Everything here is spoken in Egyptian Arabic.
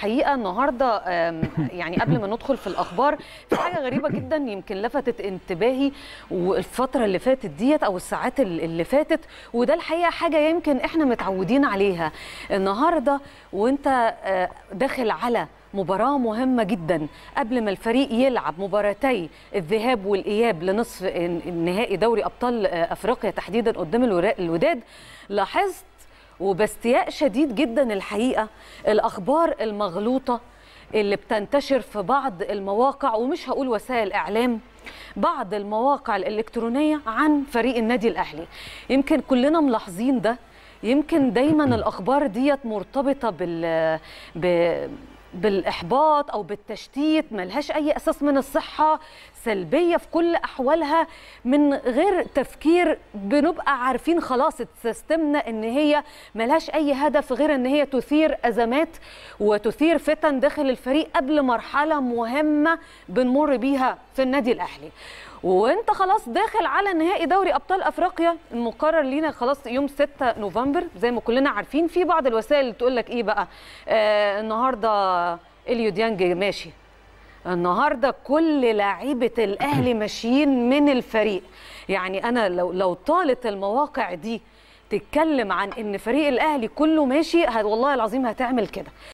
الحقيقه النهارده آم، يعني قبل ما ندخل في الاخبار في حاجه غريبه جدا يمكن لفتت انتباهي والفتره اللي فاتت ديت او الساعات ال- اللي فاتت وده الحقيقه حاجه يمكن احنا متعودين عليها النهارده وانت آه، داخل على مباراة مهمة جدا قبل ما الفريق يلعب مباراتي الذهاب والإياب لنصف النهائي دوري أبطال آه، أفريقيا تحديدا قدام الورا- الوداد لاحظت وباستياء شديد جدا الحقيقة الأخبار المغلوطة اللي بتنتشر في بعض المواقع ومش هقول وسائل إعلام بعض المواقع الإلكترونية عن فريق النادي الأهلي يمكن كلنا ملاحظين ده يمكن دايما الأخبار ديت مرتبطة بال ب... بالاحباط او بالتشتيت ملهاش اي اساس من الصحه سلبيه في كل احوالها من غير تفكير بنبقى عارفين خلاص سيستمنا ان هي ملهاش اي هدف غير ان هي تثير ازمات وتثير فتن داخل الفريق قبل مرحله مهمه بنمر بيها في النادي الاهلي وانت خلاص داخل على نهائي دوري ابطال افريقيا المقرر لينا خلاص يوم 6 نوفمبر زي ما كلنا عارفين في بعض الوسائل اللي تقول لك ايه بقى آه النهارده اليو ديانج ماشي النهارده كل لعيبه الاهلي ماشيين من الفريق يعني انا لو لو طالت المواقع دي تتكلم عن ان فريق الاهلي كله ماشي ه- والله العظيم هتعمل كده